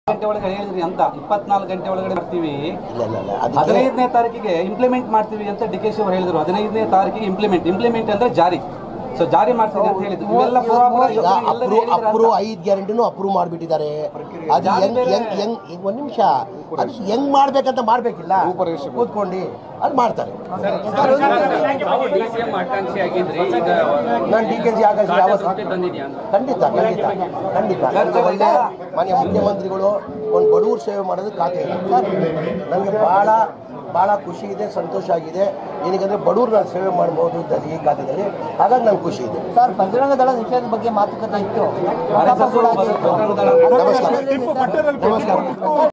ಗಂಟೆ ಒಳಗೆ ಹೇಳಿದ್ರಿ ಅಂತ ಇಪ್ಪತ್ನಾಲ್ಕು ಗಂಟೆ ಒಳಗಡೆ ಬರ್ತೀವಿ ಇಲ್ಲ ಇಲ್ಲ ಇಲ್ಲ ಅದಕ್ಕೆ ಹದಿನೈದನೇ ತಾರೀಕಿಗೆ ಇಂಪ್ಲಿಮೆಂಟ್ ಮಾಡ್ತೀವಿ ಅಂತ ಡಿ ಕೆ ಶಿ ಅವರು ಹೇಳಿದ್ರು ಹದಿನೈದನೇ ತಾರೀಕಿಗೆ ಇಂಪ್ಲಿಮೆಂಟ್ ಇಂಪ್ಲಿಮೆಂಟ್ ಅಂದ್ರೆ ಜಾರಿ ಸೊ ಜಾರಿ ಮಾಡ್ತೀವಿ ಅಂತ ಹೇಳಿದ್ರು ಇವೆಲ್ಲ ಪೂರ್ವಾಪರ ಈಗ ಎಲ್ಲರೂ ಅಪ್ರೂ ಹೇಳಿದ್ರು ಅಂತ. ಅಪ್ರೂ ಐದು ಗ್ಯಾರಂಟಿನೂ ಅಪ್ರೂವ್ ಮಾಡಿಬಿಟ್ಟಿದ್ದಾರೆ ಅದು ಹೆಂಗ್ ಹೆಂಗ್ ಹೆಂಗ್ ಈಗ ಒಂದು ನಿಮಿಷ ಅದು ಹೆಂಗ್ ಮಾಡ್ಬೇಕಂತ ಮಾಡ್ಬೇಕಿಲ್ಲ ಕೂತ್ಕೊಂಡು ಅದು ಮಾಡ್ತಾರೆ ತಾವು ಡಿಸಿಎಂ ಆಕಾಂಕ್ಷಿ ಆಗಿದ್ರಿ ಈಗ ನಾನು ಡಿ ಕೆ ಜಿ ಆಕಾಶ ಖಾತೆ ಯಾವತ್ತು ತೃಪ್ತಿ ತಂದಿದ್ಯಾ ಅಂತ ಖಂಡಿತ ಖಂಡಿತ ಖಂಡಿತ ನನಗೆ ಒಳ್ಳೆ ಮಾನ್ಯ ಮುಖ್ಯಮಂತ್ರಿಗಳು ಒಂದು ಬಡವ್ರ ಸೇವೆ ಮಾಡೋದು ಖಾತೆ ಇದೆ ನನಗೆ ಭಾಳ ಭಾಳ ಖುಷಿ ಇದೆ ಸಂತೋಷ ಆಗಿದೆ ಏನಕ್ಕೆ ಬಡವ್ರು ನಾನು ಸೇವೆ ಮಾಡ್ಬೋದು ಅಂತ ಈ ಖಾತೆದಲ್ಲಿ ಹಾಗಾಗಿ ನಂಗೆ ಖುಷಿ ಇದೆ ಸರ್ ಬಜರಂಗ ದಳ ನಿಷೇಧದ ಬಗ್ಗೆ ಮಾತುಕತೆ ಇತ್ತು RSS ಪ್ರತಾಪ ಗೌಡ ಆಗಿತ್ತು. ಬಜರಂಗ ದಳ- ನಮಸ್ಕಾರ ನಮಸ್ಕಾರ